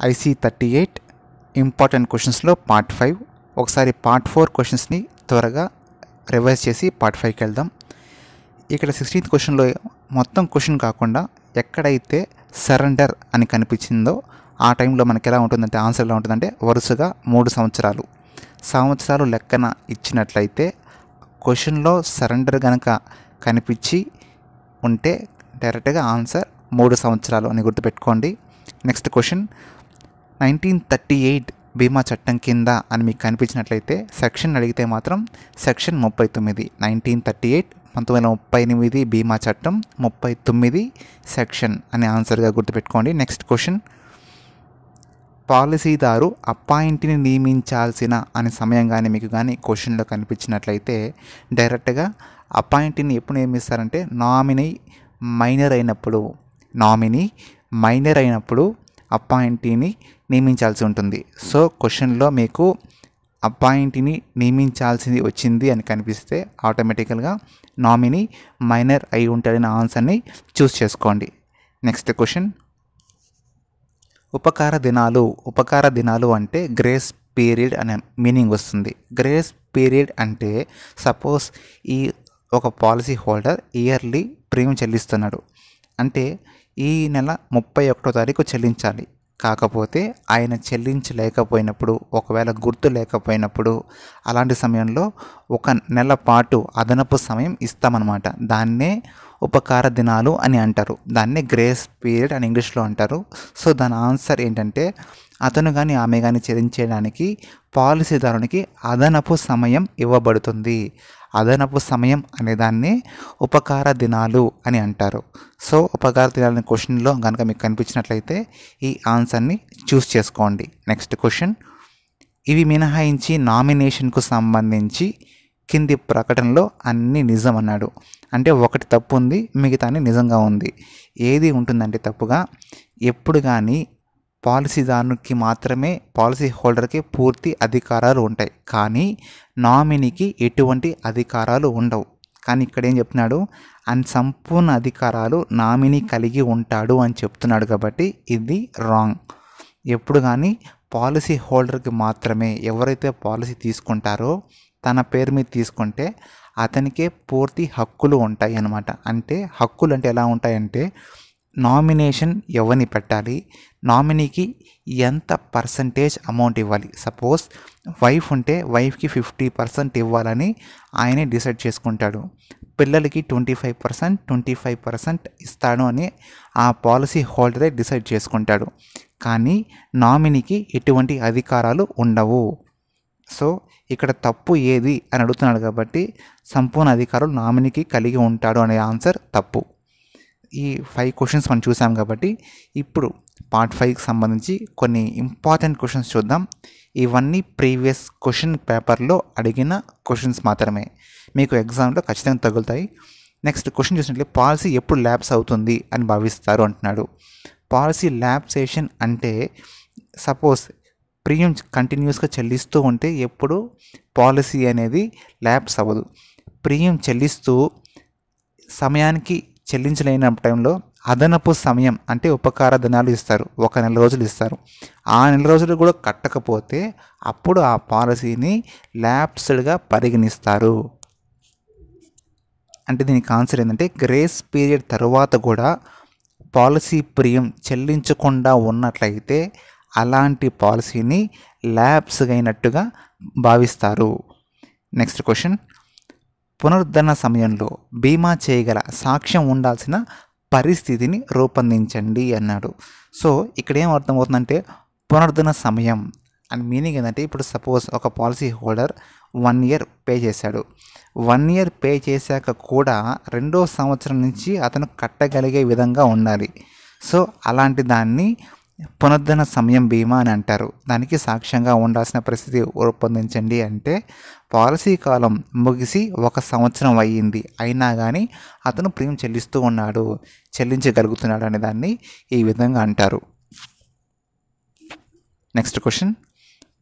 IC thirty eight important క్వశ్చన్స్లో part five ఒకసారి part four క్వశ్చన్స్ని త్వరగా రివైజ్ చేసి పార్ట్ ఫైవ్కి వెళ్దాం ఇక్కడ సిక్స్టీన్త్ క్వశ్చన్లో మొత్తం క్వశ్చన్ కాకుండా ఎక్కడైతే సరెండర్ అని కనిపించిందో ఆ టైంలో మనకి ఎలా ఉంటుందంటే ఆన్సర్ ఎలా ఉంటుందంటే వరుసగా మూడు సంవత్సరాలు సంవత్సరాలు లెక్కన ఇచ్చినట్లయితే క్వశ్చన్లో సరెండర్ కనుక కనిపించి ఉంటే డైరెక్ట్గా ఆన్సర్ మూడు సంవత్సరాలు అని గుర్తుపెట్టుకోండి next question nineteen thirty eight బీమా చట్టం కింద అని మీకు కనిపించినట్లయితే సెక్షన్ అడిగితే మాత్రం సెక్షన్ ముప్పై తొమ్మిది నైన్టీన్ థర్టీ ఎయిట్ పంతొమ్మిది వందల ముప్పై ఎనిమిది బీమా చట్టం ముప్పై తొమ్మిది సెక్షన్ అని ఆన్సర్గా గుర్తుపెట్టుకోండి నెక్స్ట్ క్వశ్చన్ పాలసీదారు అపాయింట్ని నియమించాల్సిన అనే సమయం కానీ మీకు కానీ క్వశ్చన్లో కనిపించినట్లయితే డైరెక్ట్గా అపాయింట్ని ఎప్పుడు నియమిస్తారంటే నామినీ మైనర్ అయినప్పుడు నామినీ మైనర్ అయినప్పుడు అపాయింటీని నియమించాల్సి ఉంటుంది సో క్వశ్చన్లో మీకు అపాయింట్ని నియమించాల్సింది వచ్చింది అని కనిపిస్తే ఆటోమేటికల్గా నామినీ మైనర్ అయి ఉంటాడని ఆన్సర్ని చూస్ చేసుకోండి నెక్స్ట్ క్వశ్చన్ ఉపకార దినాలు ఉపకార దినాలు అంటే గ్రేస్ పీరియడ్ అనే మీనింగ్ వస్తుంది గ్రేస్ పీరియడ్ అంటే సపోజ్ ఈ ఒక పాలసీ హోల్డర్ ఇయర్లీ ప్రీమియం చెల్లిస్తున్నాడు అంటే ఈ నెల ముప్పై ఒకటో తారీఖు చెల్లించాలి కాకపోతే ఆయన చెల్లించలేకపోయినప్పుడు ఒకవేళ గుర్తు లేకపోయినప్పుడు అలాంటి సమయంలో ఒక నెల పాటు అదనపు సమయం ఇస్తామన్నమాట దాన్నే ఉపకార దినాలు అని అంటారు దాన్నే గ్రేస్ పీరియడ్ అని ఇంగ్లీష్లో అంటారు సో దాని ఆన్సర్ ఏంటంటే అతను కానీ ఆమె కానీ చెల్లించడానికి పాలసీదారునికి అదనపు సమయం ఇవ్వబడుతుంది అదనపు సమయం అనే దాన్ని ఉపకార దినాలు అని అంటారు సో ఉపకార దినాలు అనే క్వశ్చన్లో కనుక మీకు కనిపించినట్లయితే ఈ ఆన్సర్ని చూస్ చేసుకోండి నెక్స్ట్ క్వశ్చన్ ఇవి మినహాయించి నామినేషన్కు సంబంధించి కింది ప్రకటనలో అన్ని నిజం అన్నాడు అంటే ఒకటి తప్పు ఉంది మిగతా నిజంగా ఉంది ఏది ఉంటుందంటే తప్పుగా ఎప్పుడు కానీ పాలసీదారునికి మాత్రమే పాలసీ హోల్డర్కి పూర్తి అధికారాలు ఉంటాయి కానీ నామినీకి ఎటువంటి అధికారాలు ఉండవు కానీ ఇక్కడ ఏం చెప్తున్నాడు అండ్ సంపూర్ణ అధికారాలు నామినీ కలిగి ఉంటాడు అని చెప్తున్నాడు కాబట్టి ఇది రాంగ్ ఎప్పుడు కానీ పాలసీ హోల్డర్కి మాత్రమే ఎవరైతే పాలసీ తీసుకుంటారో తన పేరు మీద తీసుకుంటే అతనికే పూర్తి హక్కులు ఉంటాయి అన్నమాట అంటే హక్కులు అంటే ఎలా ఉంటాయంటే నామినేషన్ ఎవరిని పెట్టాలి నామినీకి ఎంత పర్సంటేజ్ అమౌంట్ ఇవ్వాలి సపోజ్ వైఫ్ ఉంటే వైఫ్కి ఫిఫ్టీ పర్సెంట్ ఇవ్వాలని ఆయనే డిసైడ్ చేసుకుంటాడు పిల్లలకి twenty five percent twenty five percent ఇస్తాడు అని ఆ పాలసీ హోల్డరే డిసైడ్ చేసుకుంటాడు కానీ నామినీకి ఎటువంటి అధికారాలు ఉండవు సో ఇక్కడ తప్పు ఏది అని అడుగుతున్నాడు కాబట్టి సంపూర్ణ అధికారులు నామినీకి కలిగి ఉంటాడు అనే ఆన్సర్ తప్పు ఈ ఫైవ్ క్వశ్చన్స్ మనం చూసాం కాబట్టి ఇప్పుడు పార్ట్ ఫైవ్కి సంబంధించి కొన్ని ఇంపార్టెంట్ క్వశ్చన్స్ చూద్దాం ఇవన్నీ ప్రీవియస్ క్వశ్చన్ పేపర్లో అడిగిన క్వశ్చన్స్ మాత్రమే మీకు ఎగ్జామ్లో ఖచ్చితంగా తగులుతాయి నెక్స్ట్ క్వశ్చన్ చూసినట్లయితే పాలసీ ఎప్పుడు ల్యాబ్స్ అవుతుంది అని భావిస్తారు అంటున్నాడు పాలసీ ల్యాబ్సేషన్ అంటే సపోజ్ ప్రీమియం కంటిన్యూస్గా చెల్లిస్తూ ఉంటే ఎప్పుడు పాలసీ అనేది ల్యాబ్స్ అవ్వదు ప్రీమియం చెల్లిస్తూ సమయానికి చెల్లించలేని టైంలో అదనపు సమయం అంటే ఉపకార ధనాలు ఇస్తారు ఒక నెల రోజులు ఇస్తారు ఆ నెల రోజులు కూడా కట్టకపోతే అప్పుడు ఆ పాలసీని ల్యాప్స్డ్గా పరిగణిస్తారు అంటే దీనికి ఆన్సర్ ఏంటంటే గ్రేస్ పీరియడ్ తర్వాత కూడా పాలసీ ప్రియం చెల్లించకుండా ఉన్నట్లయితే అలాంటి పాలసీని ల్యాబ్స్గా అయినట్టుగా భావిస్తారు నెక్స్ట్ క్వశ్చన్ పునరుద్ధరణ సమయంలో బీమా చేయగల సాక్ష్యం ఉండాల్సిన పరిస్థితిని రూపొందించండి అన్నాడు సో ఇక్కడ ఏం అర్థమవుతుందంటే పునరుద్ధరణ సమయం అని మీనింగ్ ఏంటంటే ఇప్పుడు సపోజ్ ఒక policy holder one year pay చేశాడు వన్ ఇయర్ పే చేశాక కూడా రెండో సంవత్సరం నుంచి అతను కట్టగలిగే విధంగా ఉండాలి సో అలాంటి దాన్ని పునరుద్ధరణ సమయం బీమా అని అంటారు దానికి సాక్ష్యంగా ఉండాల్సిన పరిస్థితి రూపొందించండి అంటే పాలసీ కాలం ముగిసి ఒక సంవత్సరం అయ్యింది అయినా కానీ అతను ప్రీమియం చెల్లిస్తూ ఉన్నాడు చెల్లించగలుగుతున్నాడు అనే దాన్ని ఈ విధంగా అంటారు నెక్స్ట్ క్వశ్చన్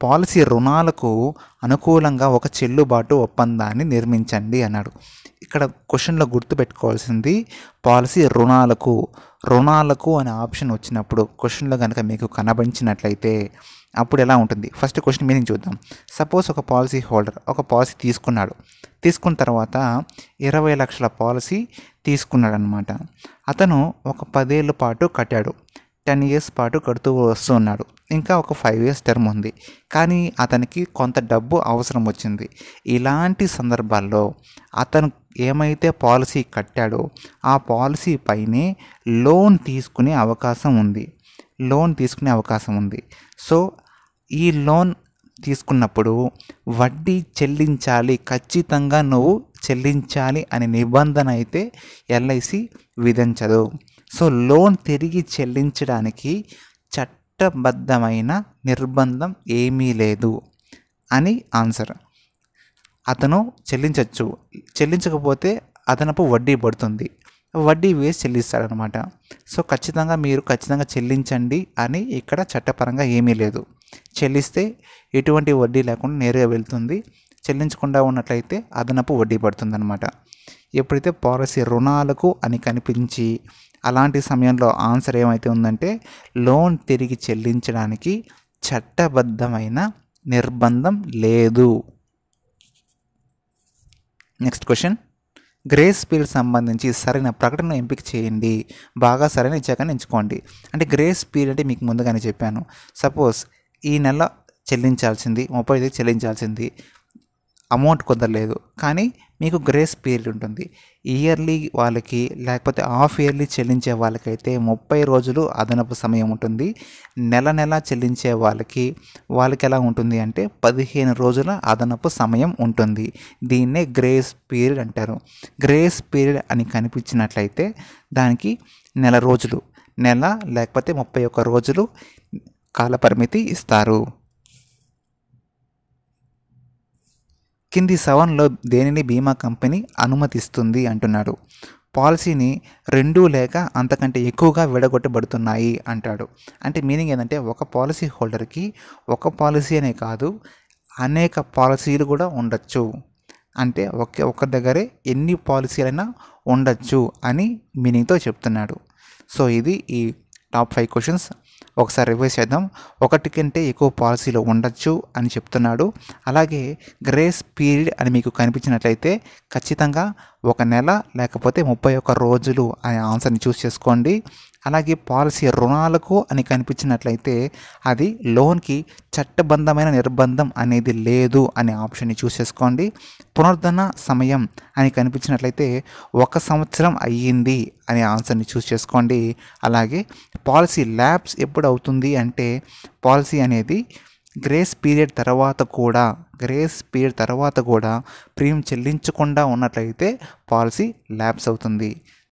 పాలసీ రుణాలకు అనుకూలంగా ఒక చెల్లుబాటు ఒప్పందాన్ని నిర్మించండి అన్నాడు ఇక్కడ క్వశ్చన్లో గుర్తుపెట్టుకోవాల్సింది పాలసీ రుణాలకు రుణాలకు అనే ఆప్షన్ వచ్చినప్పుడు క్వశ్చన్లో కనుక మీకు కనబడినట్లయితే అప్పుడు ఎలా ఉంటుంది ఫస్ట్ క్వశ్చన్ మీనింగ్ చూద్దాం సపోజ్ ఒక పాలసీ హోల్డర్ ఒక పాలసీ తీసుకున్నాడు తీసుకున్న తర్వాత ఇరవై లక్షల పాలసీ తీసుకున్నాడు అనమాట అతను ఒక పదేళ్ళ పాటు కట్టాడు టెన్ ఇయర్స్ పాటు కడుతూ వస్తూ ఉన్నాడు ఇంకా ఒక ఫైవ్ ఇయర్స్ టర్మ్ ఉంది కానీ అతనికి కొంత డబ్బు అవసరం వచ్చింది ఇలాంటి సందర్భాల్లో అతను ఏమైతే పాలసీ కట్టాడో ఆ పాలసీ పైనే లోన్ తీసుకునే అవకాశం ఉంది లోన్ తీసుకునే అవకాశం ఉంది సో ఈ లోన్ తీసుకున్నప్పుడు వడ్డీ చెల్లించాలి ఖచ్చితంగా నువ్వు చెల్లించాలి అనే నిబంధన అయితే ఎల్ఐసి విధించదు సో లోన్ తిరిగి చెల్లించడానికి చట్టబద్ధమైన నిర్బంధం ఏమీ లేదు అని ఆన్సర్ అతను చెల్లించవచ్చు చెల్లించకపోతే అదనపు వడ్డీ పడుతుంది వడ్డీ వేసి చెల్లిస్తాడనమాట సో ఖచ్చితంగా మీరు ఖచ్చితంగా చెల్లించండి అని ఇక్కడ చట్టపరంగా ఏమీ లేదు చెల్లిస్తే ఎటువంటి వడ్డీ లేకుండా నేరుగా వెళ్తుంది చెల్లించకుండా ఉన్నట్లయితే అదనపు వడ్డీ పడుతుంది అనమాట ఎప్పుడైతే పాలసీ రుణాలకు అని కనిపించి అలాంటి సమయంలో ఆన్సర్ ఏమైతే ఉందంటే లోన్ తిరిగి చెల్లించడానికి చట్టబద్ధమైన నిర్బంధం లేదు నెక్స్ట్ క్వశ్చన్ గ్రేస్ పీరియడ్ సంబంధించి సరైన ప్రకటన ఎంపిక చేయండి బాగా సరైన ఇచ్చాకని ఎంచుకోండి అంటే గ్రేస్ పీరియడ్ అంటే మీకు ముందుగానే చెప్పాను సపోజ్ ఈ నెల చెల్లించాల్సింది ముప్పై ఐదు చెల్లించాల్సింది అమౌంట్ కుదరలేదు కానీ మీకు గ్రేస్ పీరియడ్ ఉంటుంది ఇయర్లీ వాళ్ళకి లేకపోతే హాఫ్ ఇయర్లీ చెల్లించే వాళ్ళకైతే ముప్పై రోజులు అదనపు సమయం ఉంటుంది నెల నెల చెల్లించే వాళ్ళకి వాళ్ళకి ఎలా ఉంటుంది అంటే పదిహేను రోజుల అదనపు సమయం ఉంటుంది దీన్నే గ్రేస్ పీరియడ్ అంటారు గ్రేస్ పీరియడ్ అని కనిపించినట్లయితే దానికి నెల రోజులు నెల లేకపోతే ముప్పై ఒక్క రోజులు కాలపరిమితి ఇస్తారు కింది సవన్లో దేనిని బీమా కంపెనీ అనుమతిస్తుంది అంటున్నాడు పాలసీని రెండు లేక అంతకంటే ఎక్కువగా విడగొట్టబడుతున్నాయి అంటాడు అంటే మీనింగ్ ఏంటంటే ఒక పాలసీ హోల్డర్కి ఒక పాలసీ అనే కాదు అనేక పాలసీలు కూడా ఉండొచ్చు అంటే ఒకే ఒక్క దగ్గరే ఎన్ని పాలసీలైనా ఉండొచ్చు అని మీనింగ్తో చెప్తున్నాడు సో ఇది ఈ టాప్ ఫైవ్ క్వశ్చన్స్ ఒకసారి రివైజ్ చేద్దాం ఒకటి కంటే ఎక్కువ పాలసీలు ఉండొచ్చు అని చెప్తున్నాడు అలాగే గ్రేస్ పీరియడ్ అని మీకు కనిపించినట్లయితే ఖచ్చితంగా ఒక నెల లేకపోతే ముప్పై ఒక్క రోజులు అనే ఆన్సర్ని చూస్ చేసుకోండి అలాగే పాలసీ రుణాలకు అని కనిపించినట్లయితే అది లోన్కి చట్టబద్ధమైన నిర్బంధం అనేది లేదు అనే ఆప్షన్ని చూస్ చేసుకోండి పునరుద్ధరణ సమయం అని కనిపించినట్లయితే ఒక సంవత్సరం అయ్యింది అనే ఆన్సర్ని చూస్ చేసుకోండి అలాగే పాలసీ ల్యాబ్స్ ఎప్పుడు అవుతుంది అంటే పాలసీ అనేది గ్రేస్ పీరియడ్ తర్వాత కూడా గ్రేస్ పీరియడ్ తర్వాత కూడా ప్రీమియం చెల్లించకుండా ఉన్నట్లయితే పాలసీ ల్యాబ్స్ అవుతుంది